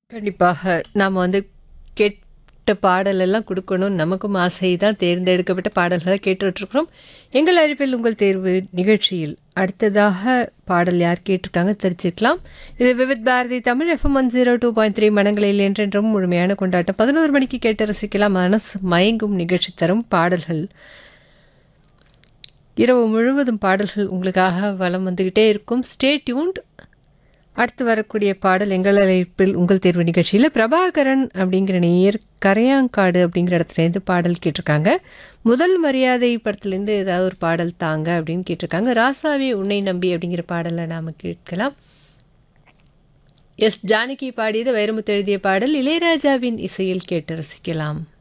கண்டிப்பாக நாம் வந்து கேட்ட பாடலெல்லாம் கொடுக்கணும் நமக்கும் ஆசை தான் தேர்ந்தெடுக்கப்பட்ட பாடல்களை கேட்டுட்ருக்குறோம் எங்கள் அழைப்பில் உங்கள் தேர்வு நிகழ்ச்சியில் அடுத்ததாக பாடல் யார் கேட்டிருக்காங்க தெரிஞ்சுக்கலாம் இது Vividh Bharati Tamil FM one zero two point three மனங்களில் என்றென்றும் முழுமையான கொண்டாட்டம் பதினோரு மணிக்கு கேட்டு ரசிக்கலாம் மனசு மயங்கும் நிகழ்ச்சி தரும் பாடல்கள் இரவு முழுவதும் பாடல்கள் உங்களுக்காக வலம் வந்துக்கிட்டே இருக்கும் ஸ்டே டியூன்ட் அடுத்து வரக்கூடிய பாடல் எங்கள் அழைப்பில் உங்கள் தேர்வு நிகழ்ச்சியில் பிரபாகரன் அப்படிங்கிற நேயர் கரையாங்காடு அப்படிங்கிற இடத்துலேருந்து பாடல் கேட்டிருக்காங்க முதல் மரியாதை படத்துலேருந்து ஏதாவது ஒரு பாடல் தாங்க அப்படின்னு கேட்டிருக்காங்க ராசாவே உன்னை நம்பி அப்படிங்கிற பாடலை நாம் கேட்கலாம் எஸ் ஜானகி பாடியது வைரமுத்து எழுதிய பாடல் இளையராஜாவின் இசையில் கேட்டு ரசிக்கலாம்